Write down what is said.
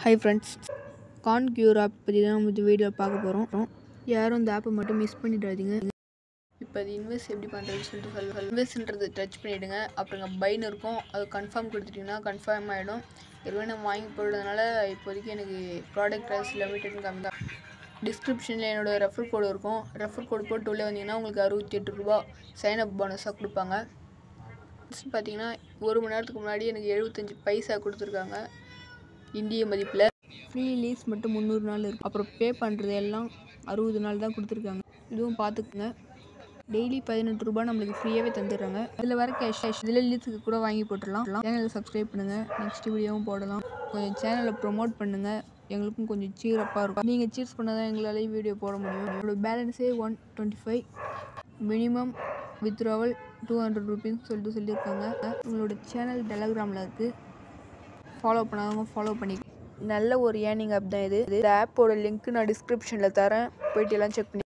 high friends கான் கியூர் app பற்றி தான் நம்ம இந்த வீடியோ பார்க்க போகிறோம் யாரும் இந்த ஆப்பை மட்டும் மிஸ் பண்ணிடாதீங்க இப்போ அது இன்வெஸ்ட் எப்படி பண்ணுறதுன்னு சொல்லிட்டு சொல்ல இன்வெஸ்ட்ன்றதை டச் பண்ணிவிடுங்க அப்புறங்க பைன் இருக்கும் அது கன்ஃபார்ம் கொடுத்துட்டிங்கன்னா கன்ஃபார்ம் ஆகிடும் ஏற்கனவே நம்ம வாங்கி போடுறதுனால இப்போதைக்கு எனக்கு ப்ராடக்ட் ப்ரைஸ் லிமிட்டட்னு காமிக்கா டிஸ்கிரிப்ஷனில் என்னோடய ரெஃபர் கோடு இருக்கும் ரெஃபர் கோடு போட்டு உள்ளே வந்தீங்கன்னா உங்களுக்கு அறுபத்தி எட்டு ரூபா சைன் அப் போனஸாக கொடுப்பாங்க பார்த்தீங்கன்னா ஒரு மணி நேரத்துக்கு முன்னாடி எனக்கு எழுபத்தஞ்சி பைசா கொடுத்துருக்காங்க இந்திய மதிப்பில் ஃப்ரீ லீஸ் மட்டும் முந்நூறு நாள் இருக்கும் அப்புறம் பே பண்ணுறது எல்லாம் அறுபது நாள் தான் கொடுத்துருக்காங்க இதுவும் பார்த்துக்குங்க டெய்லி பதினெட்டு ரூபாய் நம்மளுக்கு ஃப்ரீயாகவே தந்துடுறாங்க இதில் வர கேஷ் கேஷ் இதில் லீஸுக்கு கூட வாங்கி போட்டுடலாம் சேனலை சப்ஸ்கிரைப் பண்ணுங்கள் நெக்ஸ்ட் வீடியோவும் போடலாம் கொஞ்சம் சேனலை ப்ரொமோட் பண்ணுங்கள் எங்களுக்கும் கொஞ்சம் சீரப்பாக இருக்கும் நீங்கள் சீர்ஸ் பண்ணால் தான் எங்களாலேயும் வீடியோ போட முடியும் என்னோடய பேலன்ஸே one twenty five minimum withdrawal two hundred rupees சொல்லிட்டு சொல்லியிருக்காங்க உங்களோட சேனல் டெலகிராமில் இருக்குது ஃபாலோ பண்ணாதவங்க ஃபாலோ பண்ணி நல்ல ஒரு ஏர்னிங் ஆப் தான் இது இந்த ஆப்போட லிங்க் நான் டிஸ்கிரிப்ஷனில் தரேன் போயிட்டு எல்லாம் செக் பண்ணி